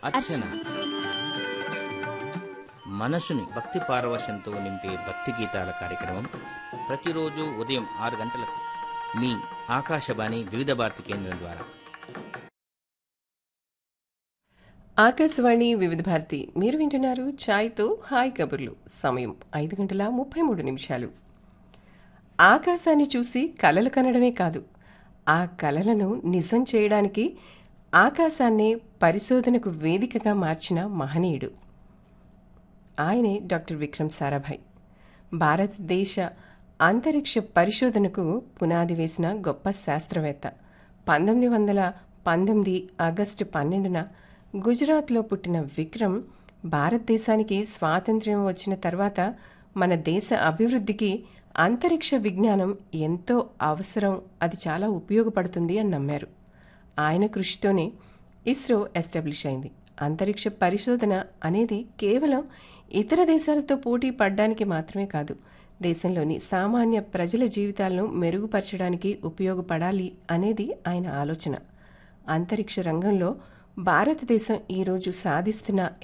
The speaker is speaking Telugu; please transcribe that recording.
అర్చన మనసుని భక్తి పారవశ్యంతో నింపే భక్తి గీతాల కార్యక్రమం ప్రతిరోజు ఉదయం ఆరు గంటలకు మీ ఆకాశవాణి వివిధ భారతి కేంద్రం ద్వారా ఆకాశవాణి వివిధ భారతి మీరు వింటున్నారు ఛాయ్తో హాయ్ కబుర్లు సమయం ఐదు గంటల ముప్పై మూడు నిమిషాలు ఆకాశాన్ని చూసి కలలు కనడమే కాదు ఆ కలలను నిజం చేయడానికి ఆకాశాన్నే పరిశోధనకు వేదికగా మార్చిన మహనీయుడు ఆయనే డాక్టర్ విక్రమ్ సారాభాయ్ భారతదేశ అంతరిక్ష పరిశోధనకు పునాది వేసిన గొప్ప శాస్త్రవేత్త పంతొమ్మిది వందల పంతొమ్మిది ఆగస్టు పన్నెండున గుజరాత్లో పుట్టిన విక్రమ్ భారతదేశానికి స్వాతంత్ర్యం వచ్చిన తర్వాత మన దేశ అభివృద్ధికి అంతరిక్ష విజ్ఞానం ఎంతో అవసరం అది చాలా ఉపయోగపడుతుంది అని నమ్మారు ఆయన కృషితోనే ఇస్రో ఎస్టాబ్లిష్ అయింది అంతరిక్ష పరిశోధన అనేది కేవలం ఇతర దేశాలతో పోటీ పడడానికి మాత్రమే కాదు దేశంలోని సామాన్య ప్రజల జీవితాలను మెరుగుపరచడానికి ఉపయోగపడాలి అనేది ఆయన ఆలోచన అంతరిక్ష రంగంలో భారతదేశం ఈరోజు సాధిస్తున్న